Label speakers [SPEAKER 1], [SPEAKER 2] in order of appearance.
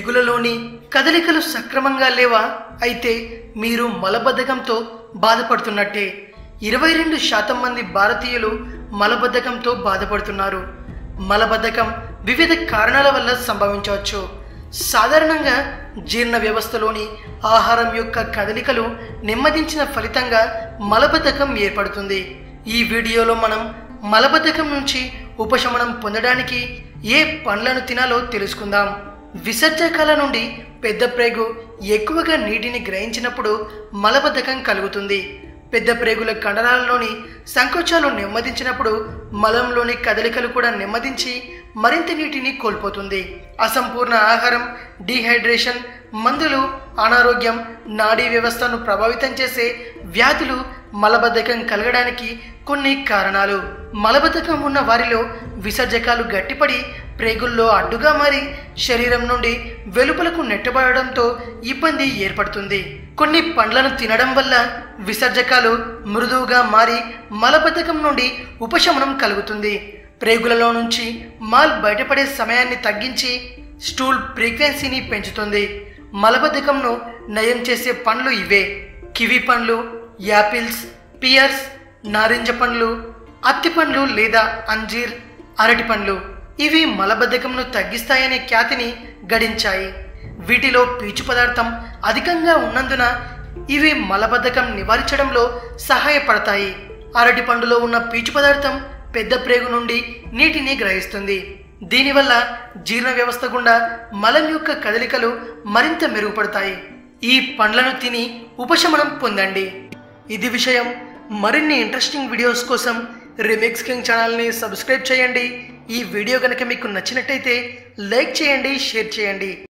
[SPEAKER 1] ప్రేగులలోని కదలికలు సక్రమంగా లేవా అయితే మీరు మలబద్ధకంతో బాధపడుతున్నట్టే ఇరవై రెండు శాతం మంది భారతీయులు మలబద్ధకంతో బాధపడుతున్నారు మలబద్ధకం వివిధ కారణాల వల్ల సంభవించవచ్చు సాధారణంగా జీర్ణ వ్యవస్థలోని ఆహారం యొక్క కదలికలు నెమ్మదించిన ఫలితంగా మలబద్ధకం ఏర్పడుతుంది ఈ వీడియోలో మనం మలబద్ధకం నుంచి ఉపశమనం పొందడానికి ఏ పండ్లను తినాలో తెలుసుకుందాం విసర్జకాల నుండి పెద్ద ప్రేగు ఎక్కువగా నీటిని గ్రహించినప్పుడు మలబద్ధకం కలుగుతుంది పెద్ద ప్రేగుల కండరాలలోని సంకోచాలు నెమ్మదించినప్పుడు మలంలోని కదలికలు కూడా నెమ్మదించి మరింత నీటిని కోల్పోతుంది అసంపూర్ణ ఆహారం డీహైడ్రేషన్ మందులు అనారోగ్యం నాడీ వ్యవస్థను ప్రభావితం చేసే వ్యాధులు మలబద్ధకం కలగడానికి కొన్ని కారణాలు మలబద్ధకం ఉన్న వారిలో విసర్జకాలు గట్టిపడి ప్రేగుల్లో అడ్డుగా మారి శరీరం నుండి వెలుపలకు నెట్టబడడంతో ఇబ్బంది ఏర్పడుతుంది కొన్ని పండ్లను తినడం వల్ల విసర్జకాలు మృదువుగా మారి మలబద్ధకం నుండి ఉపశమనం కలుగుతుంది ప్రేగులలో నుంచి మాల్ బయటపడే సమయాన్ని తగ్గించి స్టూల్ ఫ్రీక్వెన్సీని పెంచుతుంది మలబద్ధకంను నయం చేసే పండ్లు ఇవే కివి పండ్లు యాపిల్స్ పియర్స్ నారింజ పండ్లు అత్తి పండ్లు లేదా అంజీర్ అరటి పండ్లు ఇవి మలబద్ధకంను తగ్గిస్తాయనే ఖ్యాతిని గడించాయి వీటిలో పీచు పదార్థం అధికంగా ఉన్నందున ఇవి మలబద్ధకం నివారించడంలో సహాయపడతాయి అరటి పండులో ఉన్న పీచు పదార్థం పెద్ద ప్రేగు నుండి నీటిని గ్రహిస్తుంది దీనివల్ల జీర్ణ వ్యవస్థ గుండా మలం యొక్క కదలికలు మరింత మెరుగుపడతాయి ఈ పండ్లను తిని ఉపశమనం పొందండి ఇది విషయం మరిన్ని ఇంట్రెస్టింగ్ వీడియోస్ కోసం రిమిక్స్ కింగ్ ఛానల్ని సబ్స్క్రైబ్ చేయండి ఈ వీడియో కనుక మీకు నచ్చినట్టయితే లైక్ చేయండి షేర్ చేయండి